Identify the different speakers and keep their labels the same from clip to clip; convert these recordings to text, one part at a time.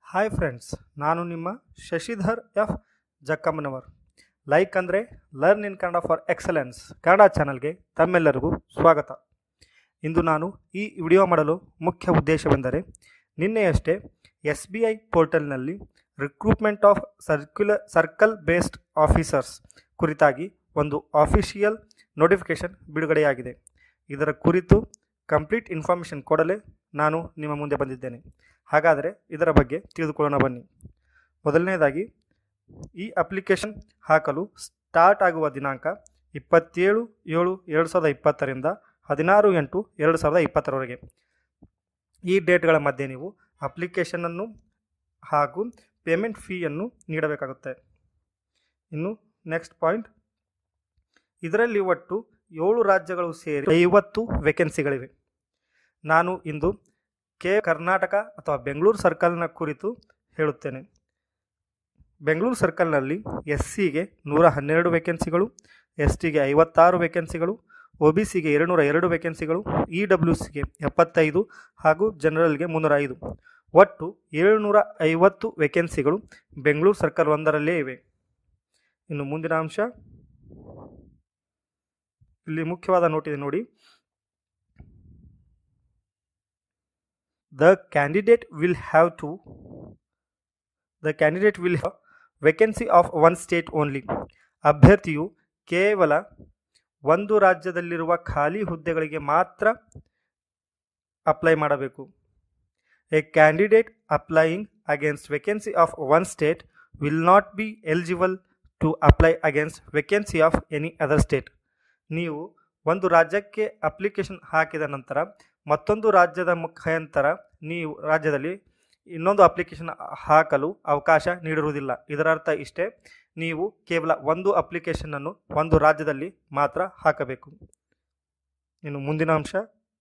Speaker 1: hi friends ನಾನು ನಿಮ್ಮ Shashidhar F Jakkammanavar like ಅಂದರೆ learn in Kannada for excellence Kannada ಚಾನಲ್ಗೆ ತಮ್ಮೆಲ್ಲರಿಗೂ ಸ್ವಾಗತ ಇಂದು ನಾನು ಈ ವಿಡಿಯೋ ಮಾಡಲು ಮುಖ್ಯ ಉದ್ದೇಶವೆಂದರೆ ನಿನ್ನೆಯಷ್ಟೇ ಎಸ್ ಬಿ ಐ ಪೋರ್ಟಲ್ನಲ್ಲಿ recruitment of circular circle based officers ಕುರಿತಾಗಿ ಒಂದು ಆಫಿಷಿಯಲ್ ನೋಟಿಫಿಕೇಷನ್ ಬಿಡುಗಡೆಯಾಗಿದೆ ಇದರ ಕುರಿತು ಕಂಪ್ಲೀಟ್ ಇನ್ಫಾರ್ಮೇಷನ್ ಕೊಡಲೇ ನಾನು ನಿಮ್ಮ ಮುಂದೆ ಬಂದಿದ್ದೇನೆ ಹಾಗಾದರೆ ಇದರ ಬಗ್ಗೆ ತಿಳಿದುಕೊಳ್ಳೋಣ ಬನ್ನಿ ಮೊದಲನೇದಾಗಿ ಈ ಅಪ್ಲಿಕೇಶನ್ ಹಾಕಲು ಸ್ಟಾರ್ಟ್ ಆಗುವ ದಿನಾಂಕ ಇಪ್ಪತ್ತೇಳು ಏಳು ಎರಡು ಸಾವಿರದ ಇಪ್ಪತ್ತರಿಂದ ಹದಿನಾರು ಎಂಟು ಎರಡು ಸಾವಿರದ ಇಪ್ಪತ್ತರವರೆಗೆ ಈ ಡೇಟ್ಗಳ ಮಧ್ಯೆ ನೀವು ಅಪ್ಲಿಕೇಶನನ್ನು ಹಾಗೂ ಪೇಮೆಂಟ್ ಫೀಯನ್ನು ನೀಡಬೇಕಾಗುತ್ತೆ ಇನ್ನು ನೆಕ್ಸ್ಟ್ ಪಾಯಿಂಟ್ ಇದರಲ್ಲಿ ಒಟ್ಟು ಏಳು ರಾಜ್ಯಗಳು ಸೇರಿ ಐವತ್ತು ವೇಕೆನ್ಸಿಗಳಿವೆ ನಾನು ಇಂದು ಕೆ ಕರ್ನಾಟಕ ಅಥವಾ ಬೆಂಗಳೂರು ಸರ್ಕಲ್ನ ಕುರಿತು ಹೇಳುತ್ತೇನೆ ಬೆಂಗಳೂರು ಸರ್ಕಲ್ನಲ್ಲಿ ಎಸ್ ಸಿಗೆ ನೂರ ಹನ್ನೆರಡು ವೇಕೆನ್ಸಿಗಳು ಎಸ್ ಟಿಗೆ ಐವತ್ತಾರು ವೇಕೆನ್ಸಿಗಳು ಒ ಬಿ ಸಿಗೆ ಎರಡುನೂರ ಎರಡು ವೇಕೆನ್ಸಿಗಳು ಇ ಡಬ್ಲ್ಯೂ ಸಿಗೆ ಎಪ್ಪತ್ತೈದು ಹಾಗೂ ಜನರಲ್ಗೆ ಮುನ್ನೂರ ಐದು ಒಟ್ಟು ಏಳುನೂರ ಐವತ್ತು ವೇಕೆನ್ಸಿಗಳು ಬೆಂಗಳೂರು ಸರ್ಕಲ್ ಒಂದರಲ್ಲೇ ಇವೆ ಇನ್ನು ಮುಂದಿನ ಅಂಶ ಇಲ್ಲಿ ಮುಖ್ಯವಾದ ನೋಟಿದೆ ನೋಡಿ the candidate will have to the candidate will have vacancy of one state only ಅಭ್ಯರ್ಥಿಯು ಕೇವಲ ಒಂದು ರಾಜ್ಯದಲ್ಲಿರುವ ಖಾಲಿ ಹುದ್ದೆಗಳಿಗೆ ಮಾತ್ರ ಅಪ್ಲೈ ಮಾಡಬೇಕು a candidate applying against vacancy of one state will not be eligible to apply against vacancy of any other state ನೀವು ಒಂದು ರಾಜ್ಯಕ್ಕೆ ಅಪ್ಲಿಕೇಶನ್ ಹಾಕಿದ ನಂತರ ಮತ್ತೊಂದು ರಾಜ್ಯದ ಮುಖಾಂತರ ನೀವು ರಾಜ್ಯದಲ್ಲಿ ಇನ್ನೊಂದು ಅಪ್ಲಿಕೇಶನ್ ಹಾಕಲು ಅವಕಾಶ ನೀಡಿರುವುದಿಲ್ಲ ಇದರ ಅರ್ಥ ಇಷ್ಟೇ ನೀವು ಕೇವಲ ಒಂದು ಅಪ್ಲಿಕೇಶನನ್ನು ಒಂದು ರಾಜ್ಯದಲ್ಲಿ ಮಾತ್ರ ಹಾಕಬೇಕು ಇನ್ನು ಮುಂದಿನ ಅಂಶ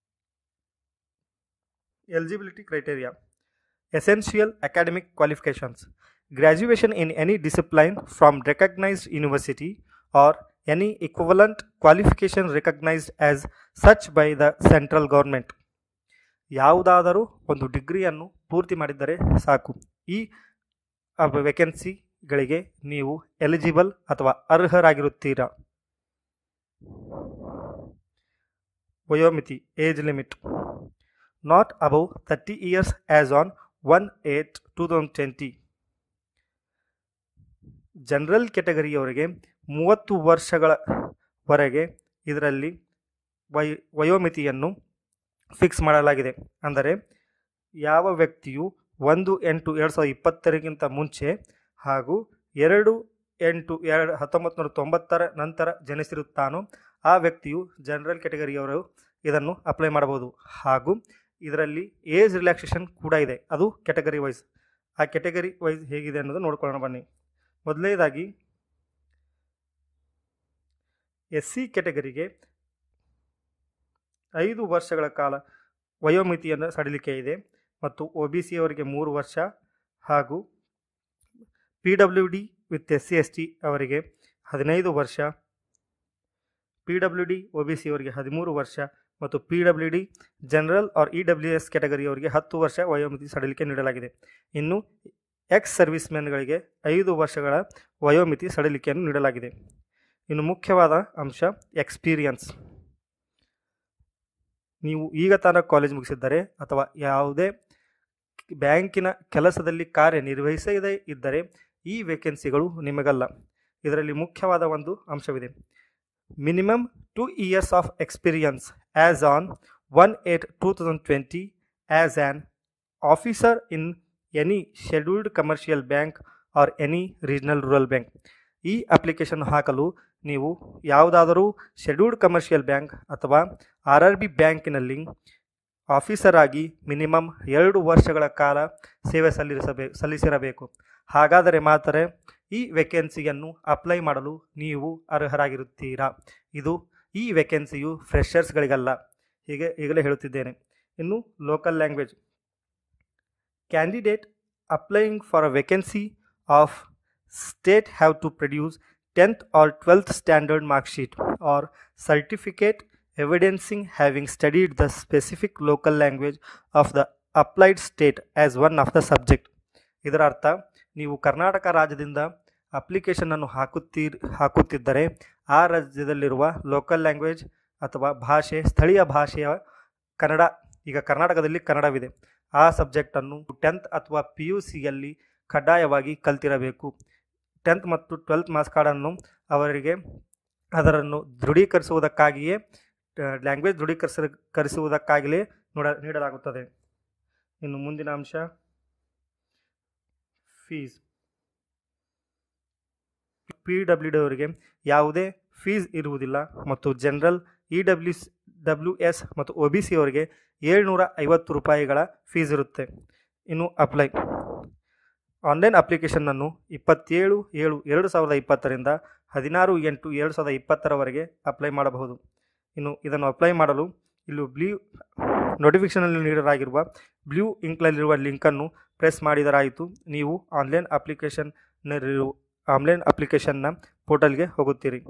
Speaker 1: eligibility criteria essential academic qualifications graduation in any discipline from recognised university or any equivalent qualification recognised as such by the central government ಯಾವುದಾದರೂ ಒಂದು ಡಿಗ್ರಿಯನ್ನು ಪೂರ್ತಿ ಮಾಡಿದ್ದರೆ ಸಾಕು ಈ ವೇಕೆನ್ಸಿಗಳಿಗೆ ನೀವು ಎಲಿಜಿಬಲ್ ಅಥವಾ ಅರ್ಹರಾಗಿರುತ್ತೀರಾ ವಯೋಮಿತಿ age limit not above thirty years as on one eight two thousand twenty general ಕೆಟಗರಿಯವರಿಗೆ ಮೂವತ್ತು ವರ್ಷಗಳವರೆಗೆ ಇದರಲ್ಲಿ ವಯ ವಯೋಮಿತಿಯನ್ನು ಫಿಕ್ಸ್ ಮಾಡಲಾಗಿದೆ ಅಂದರೆ ಯಾವ ವ್ಯಕ್ತಿಯು ಒಂದು ಎಂಟು ಎರಡು ಸಾವಿರದ ಇಪ್ಪತ್ತರಿಗಿಂತ ಮುಂಚೆ ಹಾಗೂ ಎರಡು ಎಂಟು ಎರಡು ಹತ್ತೊಂಬತ್ತು ನೂರ ತೊಂಬತ್ತರ ನಂತರ ಜನಿಸಿರುತ್ತಾನೋ ಆ ವ್ಯಕ್ತಿಯು ಜನರಲ್ ಕೆಟಗರಿಯವರು ಇದನ್ನು ಅಪ್ಲೈ ಮಾಡಬಹುದು ಹಾಗೂ ಇದರಲ್ಲಿ ಏಜ್ ರಿಲ್ಯಾಕ್ಸೇಷನ್ ಕೂಡ ಇದೆ ಅದು ಕೆಟಗರಿ ವೈಸ್ ಆ ಕೆಟಗರಿ ವೈಸ್ ಹೇಗಿದೆ ಅನ್ನೋದು ನೋಡ್ಕೊಳ್ಳೋಣ ಬನ್ನಿ ಮೊದಲನೇದಾಗಿ ಎಸ್ ಸಿ ಕೆಟಗರಿಗೆ ಐದು ವರ್ಷಗಳ ಕಾಲ ವಯೋಮಿತಿಯನ್ನು ಸಡಿಲಿಕೆ ಇದೆ ಮತ್ತು ಒ ಬಿ ಸಿ ಅವರಿಗೆ ಮೂರು ವರ್ಷ ಹಾಗೂ P W D with S C S T ಅವರಿಗೆ ಹದಿನೈದು ವರ್ಷ P W D O B C ಅವರಿಗೆ ಹದಿಮೂರು ವರ್ಷ ಮತ್ತು P W D general or E W S ಕೆಟಗರಿಯವರಿಗೆ ಹತ್ತು ವರ್ಷ ವಯೋಮಿತಿ ಸಡಿಲಿಕೆ ನೀಡಲಾಗಿದೆ ಇನ್ನು ಎಕ್ಸ್ ಸರ್ವಿಸ್ ಮೆನ್ಗಳಿಗೆ ಐದು ವರ್ಷಗಳ ವಯೋಮಿತಿ ಸಡಿಲಿಕೆಯನ್ನು ನೀಡಲಾಗಿದೆ ಇನ್ನು ಮುಖ್ಯವಾದ ಅಂಶ ಎಕ್ಸ್ಪೀರಿಯನ್ಸ್ ನೀವು ಈಗ ತಾನ ಕಾಲೇಜ್ ಮುಗಿಸಿದ್ದರೆ ಅಥವಾ ಯಾವುದೇ ಬ್ಯಾಂಕಿನ ಕೆಲಸದಲ್ಲಿ ಕಾರ್ಯನಿರ್ವಹಿಸದೇ ಇದ್ದರೆ ಈ ವೇಕೆನ್ಸಿಗಳು ನಿಮಗಲ್ಲ ಇದರಲ್ಲಿ ಮುಖ್ಯವಾದ ಒಂದು ಅಂಶವಿದೆ minimum two years of experience as on one eight two thousand twenty as an officer in any scheduled commercial bank or any regional rural bank ಈ ಅಪ್ಲಿಕೇಶನ್ ಹಾಕಲು ನೀವು ಯಾವುದಾದರೂ ಶೆಡ್ಯೂಲ್ಡ್ ಕಮರ್ಷಿಯಲ್ ಬ್ಯಾಂಕ್ ಅಥವಾ ಆರ್ ಆರ್ ಬಿ ಬ್ಯಾಂಕಿನಲ್ಲಿ officer ಆಗಿ minimum ಎರಡು ವರ್ಷಗಳ ಕಾಲ ಸೇವೆ ಸಲ್ಲಿಸಬೇ ಸಲ್ಲಿಸಿರಬೇಕು ಹಾಗಾದರೆ ಮಾತ್ರ ಈ ವೇಕೆನ್ಸಿಯನ್ನು ಅಪ್ಲೈ ಮಾಡಲು ನೀವು ಅರ್ಹರಾಗಿರುತ್ತೀರಾ ಇದು ಈ ವೇಕೆನ್ಸಿಯು ಫ್ರೆಷರ್ಸ್ಗಳಿಗಲ್ಲ ಹೀಗೆ ಈಗಲೇ ಹೇಳುತ್ತಿದ್ದೇನೆ ಇನ್ನು local language candidate applying for a vacancy of state have to produce 10th or 12th standard mark sheet or certificate evidencing having studied the specific local language of the applied state as one of the subject ಇದರ ಅರ್ಥ ನೀವು ಕರ್ನಾಟಕ ರಾಜ್ಯದಿಂದ ಅಪ್ಲಿಕೇಶನನ್ನು ಹಾಕುತ್ತೀರ್ ಹಾಕುತ್ತಿದ್ದರೆ ಆ ರಾಜ್ಯದಲ್ಲಿರುವ local language ಅಥವಾ ಭಾಷೆ ಸ್ಥಳೀಯ ಭಾಷೆಯ ಕನ್ನಡ ಈಗ ಕರ್ನಾಟಕದಲ್ಲಿ ಕನ್ನಡವಿದೆ ಆ ಸಬ್ಜೆಕ್ಟನ್ನು ಟೆಂತ್ ಅಥವಾ ಪಿ ಯು ಸಿಯಲ್ಲಿ ಕಡ್ಡಾಯವಾಗಿ ಕಲ್ತಿರಬೇಕು ಟೆಂತ್ ಮತ್ತು ಟ್ವೆಲ್ತ್ ಮಾರ್ಕ್ಸ್ ಕಾರ್ಡನ್ನು ಅವರಿಗೆ ಅದರನ್ನು ದೃಢೀಕರಿಸುವುದಕ್ಕಾಗಿಯೇ ಲ್ಯಾಂಗ್ವೇಜ್ ದೃಢೀಕರಿಸ ಕರಿಸುವುದಕ್ಕಾಗಲೇ ನೋಡ ನೀಡಲಾಗುತ್ತದೆ ಇನ್ನು ಮುಂದಿನ ಅಂಶ ಫೀಸ್ ಪಿ ಡಬ್ಲ್ಯೂ ಡಿ ಅವರಿಗೆ ಯಾವುದೇ ಫೀಸ್ ಇರುವುದಿಲ್ಲ ಮತ್ತು general E W W S ಮತ್ತು ಒ ಬಿ ಸಿ ಅವರಿಗೆ ಏಳ್ನೂರ ಐವತ್ತು ರೂಪಾಯಿಗಳ ಫೀಸ್ ಇರುತ್ತೆ ಇನ್ನು ಅಪ್ಲೈ ಆನ್ಲೈನ್ ಅಪ್ಲಿಕೇಶನ್ನನ್ನು ಇಪ್ಪತ್ತೇಳು ಏಳು ಎರಡು ಸಾವಿರದ ಇಪ್ಪತ್ತರಿಂದ ಹದಿನಾರು ಎಂಟು ಎರಡು ಸಾವಿರದ ಇಪ್ಪತ್ತರವರೆಗೆ ಅಪ್ಲೈ ಮಾಡಬಹುದು ಇನ್ನು ಇದನ್ನು ಅಪ್ಲೈ ಮಾಡಲು ಇಲ್ಲಿ ಬ್ಲೂ ನೋಟಿಫಿಕೇಷನಲ್ಲಿ ನೀಡಲಾಗಿರುವ ಬ್ಲೂ ಇಂಕ್ನಲ್ಲಿರುವ ಲಿಂಕನ್ನು ಪ್ರೆಸ್ ಮಾಡಿದರಾಯಿತು ನೀವು ಆನ್ಲೈನ್ ಅಪ್ಲಿಕೇಶನ್ನಲ್ಲಿರುವ ಆನ್ಲೈನ್ ಅಪ್ಲಿಕೇಶನ್ನ ಪೋರ್ಟಲ್ಗೆ ಹೋಗುತ್ತೀರಿ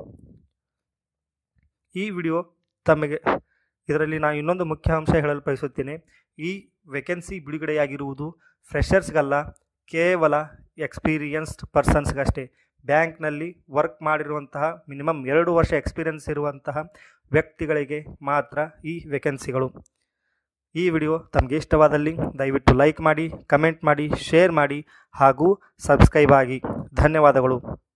Speaker 1: ಈ ವಿಡಿಯೋ ತಮಗೆ ಇದರಲ್ಲಿ ನಾನು ಇನ್ನೊಂದು ಮುಖ್ಯ ಅಂಶ ಹೇಳಲು ಬಯಸುತ್ತೇನೆ ಈ ವೇಕೆನ್ಸಿ ಬಿಡುಗಡೆಯಾಗಿರುವುದು ಫ್ರೆಷರ್ಸ್ಗಲ್ಲ ಕೇವಲ ಎಕ್ಸ್ಪೀರಿಯನ್ಸ್ಡ್ ಪರ್ಸನ್ಸ್ಗಷ್ಟೇ ಬ್ಯಾಂಕ್ನಲ್ಲಿ ವರ್ಕ್ ಮಾಡಿರುವಂತಹ ಮಿನಿಮಮ್ ಎರಡು ವರ್ಷ ಎಕ್ಸ್ಪೀರಿಯನ್ಸ್ ಇರುವಂತಹ ವ್ಯಕ್ತಿಗಳಿಗೆ ಮಾತ್ರ ಈ ವೇಕೆನ್ಸಿಗಳು ಈ ವಿಡಿಯೋ ತಮಗೆ ಇಷ್ಟವಾದಲ್ಲಿ ದಯವಿಟ್ಟು ಲೈಕ್ ಮಾಡಿ ಕಮೆಂಟ್ ಮಾಡಿ ಶೇರ್ ಮಾಡಿ ಹಾಗೂ ಸಬ್ಸ್ಕ್ರೈಬ್ ಆಗಿ ಧನ್ಯವಾದಗಳು